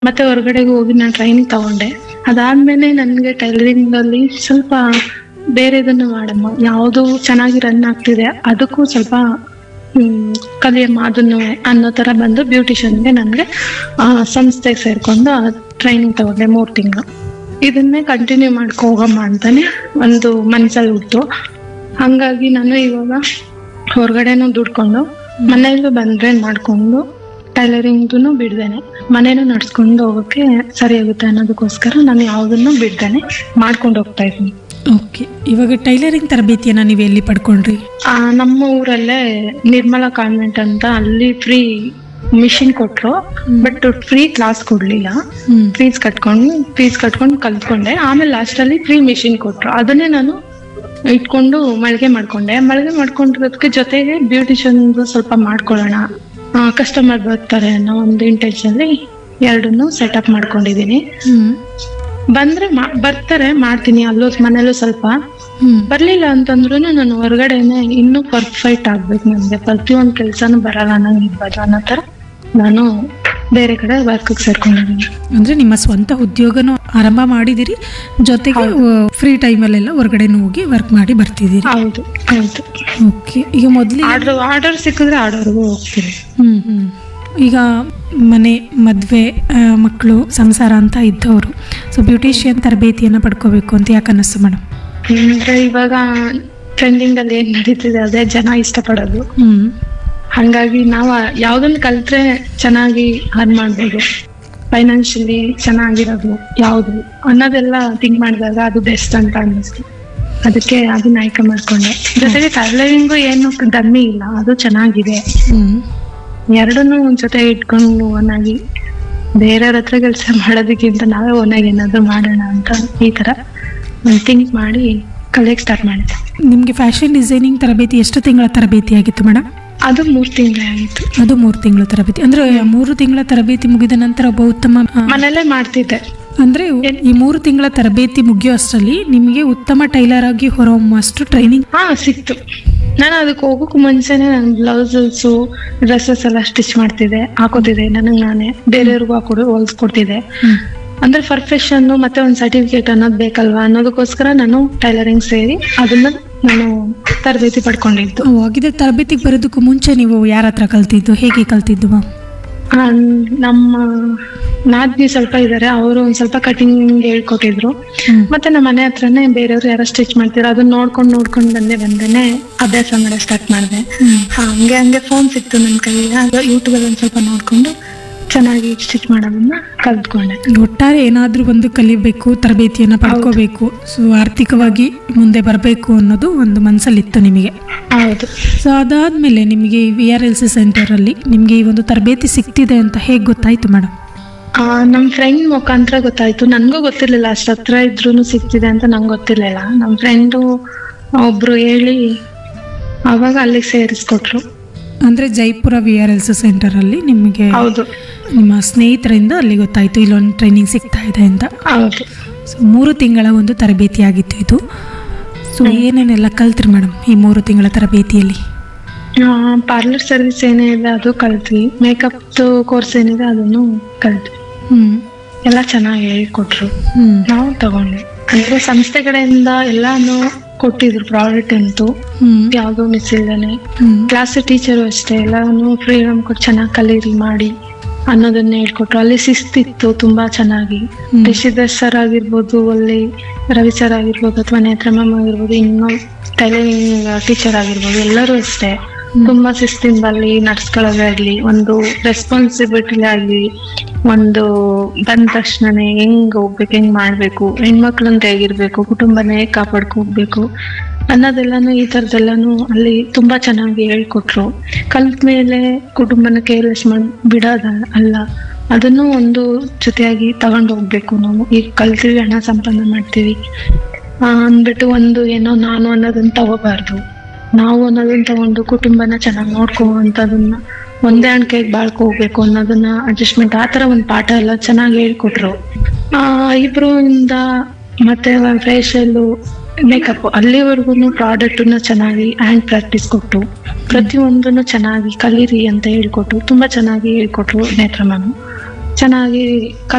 ಮತ್ತೆ ಹೊರಗಡೆಗೆ ಹೋಗಿ ನಾನು ಟ್ರೈನಿಂಗ್ ತಗೊಂಡೆ ಅದಾದ್ಮೇಲೆ ನನಗೆ ಟೈಲರಿಂಗ್ ಅಲ್ಲಿ ಸ್ವಲ್ಪ ಬೇರೆದನ್ನ ಮಾಡಮ್ಮ ಯಾವುದು ಚೆನ್ನಾಗಿ ರನ್ ಆಗ್ತಿದೆ ಅದಕ್ಕೂ ಸ್ವಲ್ಪ ಹ್ಮ್, ಕಲಿಯಮ್ಮ ಅದನ್ನು ಅನ್ನೋ ತರ ಬಂದು ಬ್ಯೂಟಿಷಿಯನ್ಗೆ ನನಗೆ ಸಂಸ್ಥೆಗೆ ಸೇರ್ಕೊಂಡು ಟ್ರೈನಿಂಗ್ ತಗೊಂಡೆ ಮೂರು ತಿಂಗಳು ಇದನ್ನೇ ಕಂಟಿನ್ಯೂ ಮಾಡ್ಕೊ ಹೋಗಮ್ಮ ಅಂತಾನೆ ಒಂದು ಮನ್ಸಲ್ಲಿ ಹುಟ್ಟು ಹಂಗಾಗಿ ನಾನು ಇವಾಗ ಹೊರಗಡೆನೂ ದುಡ್ಕೊಂಡು ಮನೆಯಲ್ಲೂ ಬಂದ್ರೆ ಮಾಡ್ಕೊಂಡು ಟೈಲರಿಂಗ್ದು ಬಿಡ್ದೇನೆ ಮನೇನು ನಡ್ಸ್ಕೊಂಡು ಹೋಗೋಕೆ ಸರಿಯಾಗುತ್ತೆ ಅನ್ನೋದಕ್ಕೋಸ್ಕರ ನಾನು ಯಾವುದನ್ನು ಬಿಡ್ದೇನೆ ಮಾಡ್ಕೊಂಡು ಹೋಗ್ತಾ ಇದ್ದೀನಿ ಓಕೆ ಇವಾಗ ಟೈಲರಿಂಗ್ ತರಬೇತಿಯನ್ನ ನೀವು ಎಲ್ಲಿ ಪಡ್ಕೊಂಡ್ರಿ ಆ, ನಮ್ಮ ಊರಲ್ಲೇ ನಿರ್ಮಲಾ ಕಾನ್ವೆಂಟ್ ಅಂತ ಅಲ್ಲಿ ಫ್ರೀ ಮಿಷಿನ್ ಕೊಟ್ರು ಬಟ್ ಫ್ರೀ ಕ್ಲಾಸ್ ಕೊಡ್ಲಿಲ್ಲ ಹ್ಮ್ ಫೀಸ್ ಕಟ್ಕೊಂಡು ಫೀಸ್ ಕಟ್ಕೊಂಡು ಕಲ್ತ್ಕೊಂಡೆ ಆಮೇಲೆ ಲಾಸ್ಟ್ ಅಲ್ಲಿ ಫ್ರೀ ಮಿಷಿನ್ ಕೊಟ್ರು ಅದನ್ನೇ ನಾನು ಇಟ್ಕೊಂಡು ಮಳಿಗೆ ಮಾಡ್ಕೊಂಡೆ ಮಳಿಗೆ ಮಾಡ್ಕೊಂಡಿರೋದಕ್ಕೆ ಜೊತೆಗೆ ಬ್ಯೂಟಿಷಿಯನ್ ಸ್ವಲ್ಪ ಮಾಡ್ಕೊಳ್ಳೋಣ ಕಸ್ಟಮರ್ ಬರ್ತಾರೆ ಅನ್ನೋ ಒಂದು ಇಂಟೆನ್ಷನ್ ಅಲ್ಲಿ ಎರಡನ್ನು ಸೆಟಪ್ ಮಾಡ್ಕೊಂಡಿದೀನಿ ಹ್ಮ್ ಬಂದ್ರೆ ಮಾ- ಬರ್ತಾರೆ ಮಾಡ್ತೀನಿ ಅಲ್ಲೂ ಮನೇಲೂ ಸ್ವಲ್ಪ ಹ್ಮ್ ಬರ್ಲಿಲ್ಲ ಅಂತಂದ್ರು ನಾನು ಹೊರಗಡೆನೆ ಇನ್ನೂ ಪರ್ಫೆಕ್ಟ್ ಆಗ್ಬೇಕು ನನ್ಗೆ ಪ್ರತಿಯೊಂದು ಕೆಲ್ಸನೂ ಬರಲ್ಲ ನಂಗೆ ಇರ್ಬೋದು ಅನ್ನೋ ತರ ನಾನು ಬೇರೆ ಕಡೆ ವರ್ಕ್ ಸೇರ್ಕೊಂಡಿದ್ದೀನಿ ಅಂದ್ರೆ ನಿಮ್ಮ ಸ್ವಂತ ಉದ್ಯೋಗನೂ ಆರಂಭ ಮಾಡಿದಿರಿ ಜೊತೆಗೆ ಫ್ರೀ ಟೈಮಲ್ಲೆಲ್ಲ ಹೊರಗಡೆನೂ ಹೋಗಿ ವರ್ಕ್ ಮಾಡಿ ಬರ್ತಿದ್ದೀರಿ ಹೌದು ಹೌದು ಓಕೆ ಈಗ ಮೊದಲಿಗೆ ಆರ್ಡರ್ ಆರ್ಡರ್ ಸಿಕ್ಕಿದ್ರೆ ಆರ್ಡರ್ಗೂ ಹೋಗ್ತೀನಿ ಹ್ಮ್ ಹ್ಮ್ ಈಗ ಮನೆ ಮದುವೆ ಮಕ್ಕಳು ಸಂಸಾರ ಅಂತ ಇದ್ದವರು ಸೊ ಬ್ಯೂಟಿಷಿಯನ್ ತರಬೇತಿಯನ್ನು ಪಡ್ಕೋಬೇಕು ಅಂತ ಯಾಕೆ ಅನ್ನಿಸ್ತು ಮೇಡಮ್ ಅಂದ್ರೆ ಇವಾಗ ಟ್ರೆಂಡಿಂಗ್ ಅಲ್ಲಿ ಏನ್ ನಡೀತಿದೆ ಅದೇ ಜನ ಇಷ್ಟಪಡೋದು ಹ್ಮ್ ಹಂಗಾಗಿ ನಾವು ಯಾವ್ದನ್ನ ಕಲ್ತ್ರೆ ಚೆನ್ನಾಗಿ ಅರ್ನ್ ಮಾಡ್ಬೋದು ಫೈನಾನ್ಷಿಯಲಿ ಚೆನ್ನಾಗಿರೋದು ಯಾವುದು ಅನ್ನೋದೆಲ್ಲ ಥಿಂಕ್ ಮಾಡಿದಾಗ ಅದು ಬೆಸ್ಟ್ ಅಂತ ಅನ್ನಿಸ್ತು ಅದಕ್ಕೆ ಅದನ್ನ ಆಯ್ಕೆ ಮಾಡ್ಕೊಂಡೆ ಜೊತೆಗೆ ಟೈಲರಿಂಗು ಏನು ಕಮ್ಮಿ ಇಲ್ಲ ಅದು ಚೆನ್ನಾಗಿದೆ ಹ್ಮ್ ಎರಡನ್ನೂ ಒಂದ್ ಜೊತೆ ಇಟ್ಕೊಂಡು ಒನ್ನಾಗಿ ಬೇರೆಯವ್ರ ಹತ್ರ ಕೆಲಸ ಮಾಡೋದಕ್ಕಿಂತ ನಾವೇ ಒನ್ನಾಗಿ ಏನಾದ್ರು ಮಾಡೋಣ ಅಂತ ಈ ತರ ಒಂದು ಥಿಂಕ್ ಮಾಡಿ ಕಲಿಯಕ್ ಸ್ಟಾರ್ಟ್ ಮಾಡಿದೆ ನಿಮಗೆ ಫ್ಯಾಷನ್ ಡಿಸೈನಿಂಗ್ ತರಬೇತಿ ಎಷ್ಟು ತಿಂಗಳ ತರಬೇತಿ ಆಗಿತ್ತು ಮೇಡಮ್ ಅದು ಮೂರ್ ತಿಂಗಳೇ ಆಯಿತು ಅದು ಮೂರು ತಿಂಗಳ ತರಬೇತಿ ಅಂದ್ರೆ ಮೂರು ತಿಂಗಳ ತರಬೇತಿ ಮುಗಿದ ನಂತರ ಒಬ್ಬ ಉತ್ತಮ ಆ, ಮನೆಯಲ್ಲೇ ಮಾಡ್ತಿದ್ದೆ ಅಂದ್ರೆ ಈ ಮೂರು ತಿಂಗಳ ತರಬೇತಿ ಮುಗಿಯೋ ಅಷ್ಟರಲ್ಲಿ ನಿಮಗೆ ಉತ್ತಮ ಟೈಲರ್ ಆಗಿ ಹೊರಹೊಮ್ಮುವಷ್ಟು ಟ್ರೈನಿಂಗ್ ಹಾ ಸಿಕ್ತು ನಾನು ಅದಕ್ಕೆ ಹೋಗೋಕ್ಕೂ ಮುಂಚೆನೆ ನಾನು ಬ್ಲೌಸಸ್ಸು ಡ್ರೆಸ್ಸಸ್ ಎಲ್ಲ ಸ್ಟಿಚ್ ಮಾಡ್ತಿದ್ದೆ ಹಾಕೋತಿದ್ದೆ ನನಗೆ ನಾನೇ ಬೇರೆಯವ್ರಿಗೂ ಹಾಕೊಡು ಹೊಲ್ಸ್ಕೊಡ್ತಿದ್ದೆ ಅಂದ್ರೆ ಪರ್ಫೆಕ್ಷನ್ ಮತ್ತೆ ಒಂದು ಸರ್ಟಿಫಿಕೇಟ್ ಅನ್ನೋದು ಬೇಕಲ್ವಾ ಅನ್ನೋದಕ್ಕೋಸ್ಕರ ನಾನು ಟೈಲರಿಂಗ್ ಸೇರಿ ಅದನ್ನ ನಾನು ತರಬೇತಿ ಪಡ್ಕೊಂಡಿದ್ದು ಆಗಿದ್ದ ತರಬೇತಿಗೆ ಬರೋದಕ್ಕೂ ಮುಂಚೆ ನೀವು ಯಾರ ಹತ್ರ ಕಲ್ತಿದ್ದು ಹೇಗೆ ಕಲ್ತಿದ್ದು ಮ್ಯಾಮ್ ಆ, ನಮ್ಮ ನಾದ್ನಿ ಸ್ವಲ್ಪ ಇದಾರೆ ಅವರು ಒಂದ್ ಸ್ವಲ್ಪ ಕಟಿಂಗ್ ಹೇಳ್ಕೊಟ್ಟಿದ್ರು ಹ್ಮ್. ಮತ್ತೆ ನಮ್ಮ ಮನೆ ಹತ್ರನೇ ಬೇರೆಯವ್ರು ಯಾರೋ ಸ್ಟಿಚ್ ಮಾಡ್ತಿರೋ ಅದನ್ನ ನೋಡ್ಕೊಂಡು ನೋಡ್ಕೊಂಡು ಬಂದೆ ಬಂದೇನೆ ಅಭ್ಯಾಸ ಮಾಡಕ್ ಸ್ಟಾರ್ಟ್ ಮಾಡಿದೆ ಹಂಗೆ ಹಂಗೆ ಫೋನ್ ಸಿಕ್ತು ನನ್ನ ಕೈಗೆ ಆಗ ಯೂಟ್ಯೂಬ್ ಅಲ್ಲಿ ಒಂದ್ ಸ್ವಲ್ಪ ನೋಡ್ಕೊಂಡು ಚೆನ್ನಾಗಿ ಸ್ಟಿಚ್ ಮಾಡೋದನ್ನ ಕಲ್ತ್ಕೊಂಡೆ ಒಟ್ಟಾರೆ ಏನಾದರೂ ಒಂದು ಕಲಿಬೇಕು ತರಬೇತಿಯನ್ನು ಪಡ್ಕೋಬೇಕು ಸೊ ಆರ್ಥಿಕವಾಗಿ ಮುಂದೆ ಬರಬೇಕು ಅನ್ನೋದು ಒಂದು ಮನಸ್ಸಲ್ಲಿತ್ತು ನಿಮಗೆ ಹೌದು ಸೊ ಅದಾದಮೇಲೆ ನಿಮಗೆ ವಿ ಆರ್ ಎಲ್ ಸಿ ಸೆಂಟರಲ್ಲಿ ನಿಮಗೆ ಈ ಒಂದು ತರಬೇತಿ ಸಿಗ್ತಿದೆ ಅಂತ ಹೇಗೆ ಗೊತ್ತಾಯಿತು ಮೇಡಮ್ ಆ, ನಮ್ ಫ್ರೆಂಡ್ ಮುಖಾಂತರ ಗೊತ್ತಾಯ್ತು ನನ್ಗೂ ಗೊತ್ತಿರ್ಲಿಲ್ಲ ಅಷ್ಟ್ ಹತ್ರ ಇದ್ರೂನು ಸಿಗ್ತಿದೆ ಅಂತ ನಂಗೆ ಗೊತ್ತಿರ್ಲಿಲ್ಲ ನಮ್ ಫ್ರೆಂಡು ಒಬ್ರು ಹೇಳಿ ಅವಾಗ ಅಲ್ಲಿಗೆ ಸೇರಿಸ್ಕೊಟ್ರು ಅಂದರೆ Jaipur V R L C ಸೆಂಟರಲ್ಲಿ ನಿಮಗೆ ಹೌದು ನಿಮ್ಮ ಸ್ನೇಹಿತರಿಂದ ಅಲ್ಲಿ ಗೊತ್ತಾಯಿತು ಇಲ್ಲೊಂದು ಟ್ರೈನಿಂಗ್ ಸಿಗ್ತಾ ಇದೆ ಅಂತ ಹೌದು ಸೊ ಮೂರು ತಿಂಗಳ ಒಂದು ತರಬೇತಿ ಆಗಿತ್ತು ಇದು ಸೊ ಏನೇನೆಲ್ಲ ಕಲ್ತ್ರಿ ಮೇಡಮ್ ಈ ಮೂರು ತಿಂಗಳ ತರಬೇತಿಯಲ್ಲಿ ಪಾರ್ಲರ್ ಸರ್ವಿಸ್ ಏನಿದೆ ಅದು ಕಲ್ತ್ವಿ ಮೇಕಪ್ ಕೋರ್ಸ್ ಏನಿದೆ ಅದನ್ನು ಕಲ್ತ್ವಿ ಹ್ಞೂ ಎಲ್ಲ ಚೆನ್ನಾಗಿ ಹೇಳ್ಕೊಟ್ರು ಹ್ಞೂ ನಾವು ತಗೊಂಡ್ವಿ ಅಂದ್ರೆ ಸಂಸ್ಥೆ ಕಡೆಯಿಂದ ಎಲ್ಲಾನು ಕೊಟ್ಟಿದ್ರು ಪ್ರಾಡಕ್ಟ್ ಅಂತೂ ಹ್ಞೂ ಯಾವ್ದು ಮಿಸ್ ಇಲ್ದೇನೆ ಹ್ಞೂ ಕ್ಲಾಸ್ ಟೀಚರು ಅಷ್ಟೇ ಎಲ್ಲಾನು ಫ್ರೀಡಮ್ ಕೊಟ್ಟು ಚೆನ್ನಾಗಿ ಕಲೀರಿ ಮಾಡಿ ಅನ್ನೋದನ್ನ ಹೇಳ್ಕೊಟ್ರು ಅಲ್ಲಿ ಶಿಸ್ತಿತ್ತು ತುಂಬಾ ಚೆನ್ನಾಗಿ ಹ್ಮ್. ರಿಷಿಧರ್ ಸರ್ ಆಗಿರ್ಬೋದು ಅಲ್ಲಿ ರವಿ ಸರ್ ಆಗಿರ್ಬೋದು ಅಥವಾ ನೇತ್ರ ಮ್ಯಾಮ್ ಆಗಿರ್ಬೋದು ಇನ್ನು ಟೈಲರಿಂಗ್ ಟೀಚರ್ ಆಗಿರ್ಬೋದು ಎಲ್ಲರೂ ಅಷ್ಟೇ ತುಂಬಾ ಶಿಸ್ತಿಂದ ಅಲ್ಲಿ ನಡ್ಸ್ಕೊಳ್ಳೋದೇ ಆಗ್ಲಿ ಒಂದು ರೆಸ್ಪಾನ್ಸಿಬಿಲಿಟಿ ಆಗ್ಲಿ ಒಂದು ಬಂದ ತಕ್ಷಣನೇ ಹೆಂಗ್ ಹೋಗ್ಬೇಕು ಹೆಂಗ್ ಮಾಡ್ಬೇಕು ಹೆಣ್ಮಕ್ಳಂತ ಹೇಗಿರ್ಬೇಕು ಕುಟುಂಬನೇ ಹೇಗ್ ಕಾಪಾಡ್ಕೋಬೇಕು ಅನ್ನೋದೆಲ್ಲಾನು ಈ ತರದೆಲ್ಲಾನು ಅಲ್ಲಿ ತುಂಬಾ ಚೆನ್ನಾಗಿ ಹೇಳ್ಕೊಟ್ರು ಕಲ್ತ ಮೇಲೆ ಕುಟುಂಬನ ಕೇರ್ಲೆಸ್ ಮಾಡ್ ಬಿಡೋದ ಅಲ್ಲ ಅದನ್ನು ಒಂದು ಜೊತೆಯಾಗಿ ತಗೊಂಡು ಹೋಗ್ಬೇಕು ನಾವು ಈಗ ಕಲ್ತೀವಿ ಹಣ ಸಂಪಾದನೆ ಮಾಡ್ತೀವಿ ಆ, ಅಂದ್ಬಿಟ್ಟು ಒಂದು ಏನೋ ನಾನು ಅನ್ನೋದನ್ನ ತಗೋಬಾರ್ದು ನಾವು ಅನ್ನೋದನ್ನ ತಗೊಂಡು ಕುಟುಂಬನ ಚೆನ್ನಾಗಿ ನೋಡ್ಕೋವಂಥದನ್ನ ಒಂದೇ ಅಣ್ಕೆಗೆ ಬಾಳ್ಕೊ ಹೋಗ್ಬೇಕು ಅನ್ನೋದನ್ನ ಅಡ್ಜಸ್ಟ್ಮೆಂಟ್ ಆ ತರ ಒಂದು ಪಾಠ ಎಲ್ಲ ಚೆನ್ನಾಗಿ ಹೇಳ್ಕೊಟ್ರು ಆ ಇಬ್ರು ಇಂದ ಮತ್ತೆ ಫೇಶಿಯಲ್ಲು ಮೇಕಪ್ ಅಲ್ಲಿವರೆಗೂ ಪ್ರಾಡಕ್ಟ್ನ ಚೆನ್ನಾಗಿ ಹ್ಯಾಂಡ್ ಪ್ರಾಕ್ಟೀಸ್ ಕೊಟ್ಟು ಪ್ರತಿಯೊಂದನ್ನು ಚೆನ್ನಾಗಿ ಕಲೀರಿ ಅಂತ ಹೇಳ್ಕೊಟ್ರು ತುಂಬಾ ಚೆನ್ನಾಗಿ ಹೇಳ್ಕೊಟ್ರು ನೇತ್ರ ಮ್ಯಾಮ್ ಚೆನ್ನಾಗಿ